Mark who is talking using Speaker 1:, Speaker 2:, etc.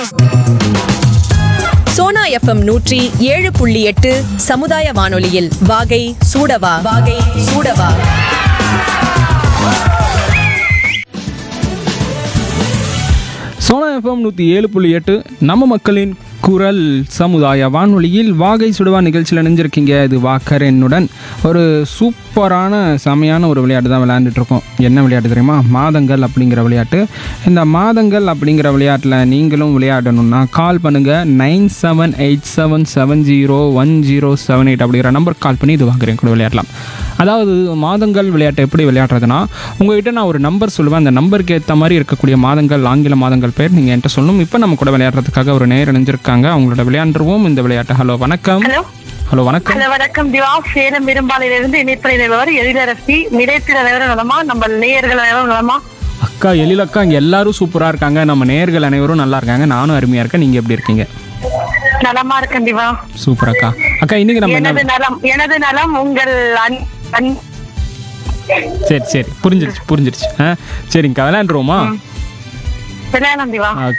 Speaker 1: Sona FM நூற்றி ஏழு புள்ளி எட்டு சமுதாய வானொலியில் வாகை சூடவா வாகை சூடவா
Speaker 2: சோனா எஃப்எம் நூற்றி ஏழு புள்ளி எட்டு நம்ம மக்களின் குரல் சமுதாய வானொலியில் வாகை சுடுவா நிகழ்ச்சியில் இணைஞ்சிருக்கீங்க இது வாக்கர் என்னுடன் ஒரு சூப்பரான செமையான ஒரு விளையாட்டு தான் விளையாண்டுட்டு இருக்கோம் என்ன விளையாட்டு தெரியுமா மாதங்கள் அப்படிங்கிற விளையாட்டு இந்த மாதங்கள் அப்படிங்கிற விளையாட்டில் நீங்களும் விளையாடணும்னா கால் பண்ணுங்கள் nine seven eight seven seven zero one zero seven eight அப்படிங்கிற நம்பர் கால் பண்ணி இது வாங்குறேன் கூட விளையாடலாம் அதாவது மாதங்கள் விளையாட்டு எப்படி விளையாடுறதுனா உங்ககிட்ட நான் ஒரு நம்பர் சொல்லுவேன் அந்த நம்பருக்கு ஏற்ற மாதிரி இருக்கக்கூடிய மாதங்கள் ஆங்கில மாதங்கள் பேர் நீங்கள் என்கிட்ட சொல்லணும் இப்போ நம்ம கூட விளையாடுறதுக்காக ஒரு நேர் இணைஞ்சிருக்காங்க அவங்களோட விளையாண்டுருவோம் இந்த விளையாட்டு ஹலோ வணக்கம்
Speaker 3: ஹலோ
Speaker 2: ஹலோ வணக்கம்
Speaker 3: ஹலோ வணக்கம் திவா சேலம் பெரும்பாலையிலிருந்து இணைப்பறை நிலவர் எழிலரசி நிலையத்தில் நிலவரம் நலமா நம்ம நேயர்கள் நிலவரம் நலமா
Speaker 2: அக்கா எழிலக்கா இங்கே எல்லாரும் சூப்பராக இருக்காங்க நம்ம நேர்கள் அனைவரும் நல்லா இருக்காங்க நானும் அருமையாக இருக்கேன் நீங்கள் எப்படி இருக்கீங்க
Speaker 3: நலமா இருக்கேன் திவா
Speaker 2: சூப்பர் அக்கா அக்கா இன்னைக்கு நம்ம என்ன
Speaker 3: எனது நலம் எனது நலம் உங்கள் அன்- அன்-
Speaker 2: சரி சரி புரிஞ்சிருச்சு புரிஞ்சிருச்சு ஆ சரிங்கக்கா விளையாண்டுருவோமா
Speaker 3: விளையாடலாம் திவா
Speaker 2: ஓகே